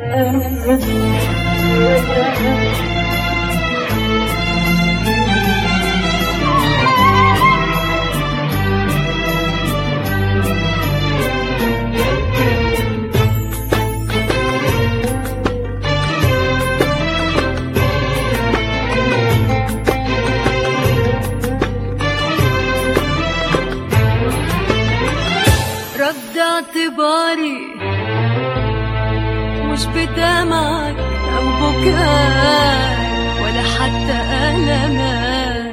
رد اعتباري مش بدمعك أو بكاء ولا حتى ألمك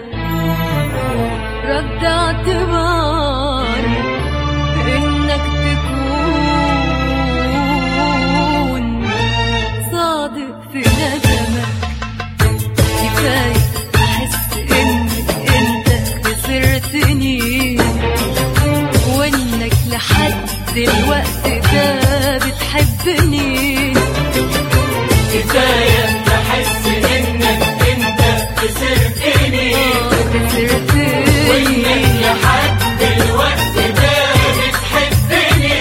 رد اعتباري إنك تكون صادق في ندمك كفاية أحس إنك أنت خسرتني وإنك لحد الوقت ده بتحبني كفاية بحس إنك أنت خسرتني خسرتني وإنك لحد الوقت ده بتحبني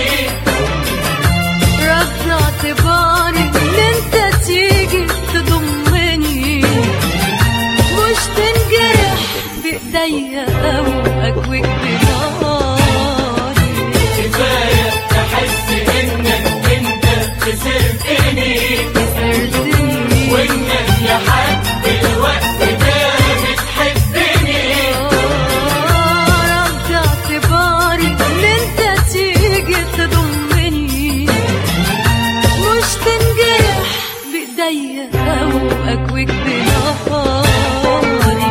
رد اعتباري ان انت تيجي تضمني مش تنجرح بايديا او اكويك بناري كفاية بحس إنك أنت خسرتني خسرتني وإنك لحد الوقت ده بتحبني رد اعتباري ان انت تيجي تضمني مش تنجرح بايديا او اكويك بناري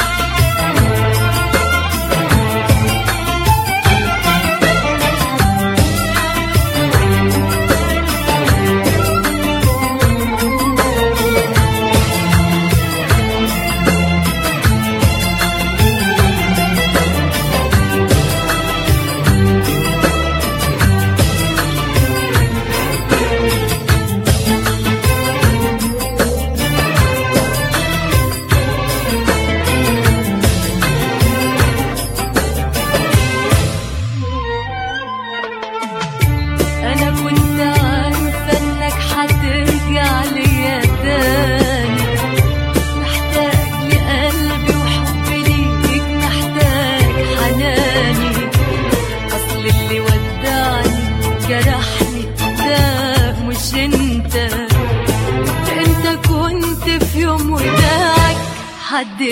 انا كنت عارفه انك هترجع ليا تاني محتاج لقلبي وحبي ليك محتاج حناني اصل اللي ودعني جرحني ده مش انت انت كنت في يوم وداعك حد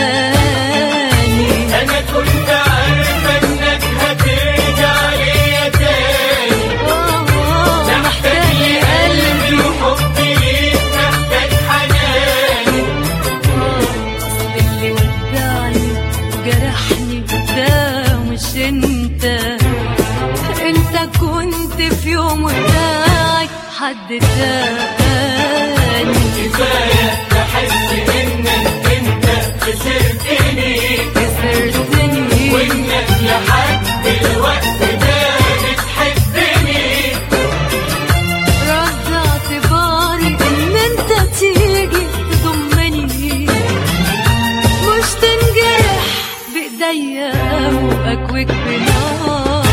تاني أنا كنت عارفة إنك هترجع ليا تاني آه، محتاج لقلبي وحبي ليك محتاج حناني أصل اللي ودعني جرحني ده مش انت انت كنت في يوم وداعك حد تاني كفاية بحس إنك أنت خسرتني خسرتني وإنك لحد الوقت ده بتحبني رد اعتباري ان انت تيجي تضمني مش تنجرح بايديا او اكويك بناري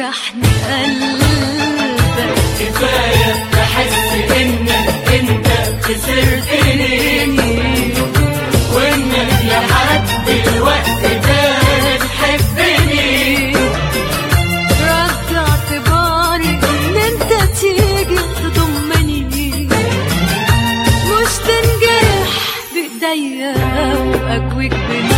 جرحني قلبك كفاية تحس انك انت خسرتني وانك لحد الوقت ده بتحبني رد اعتباري ان انت تيجي تضمني مش تنجرح بايديا واكويك بنار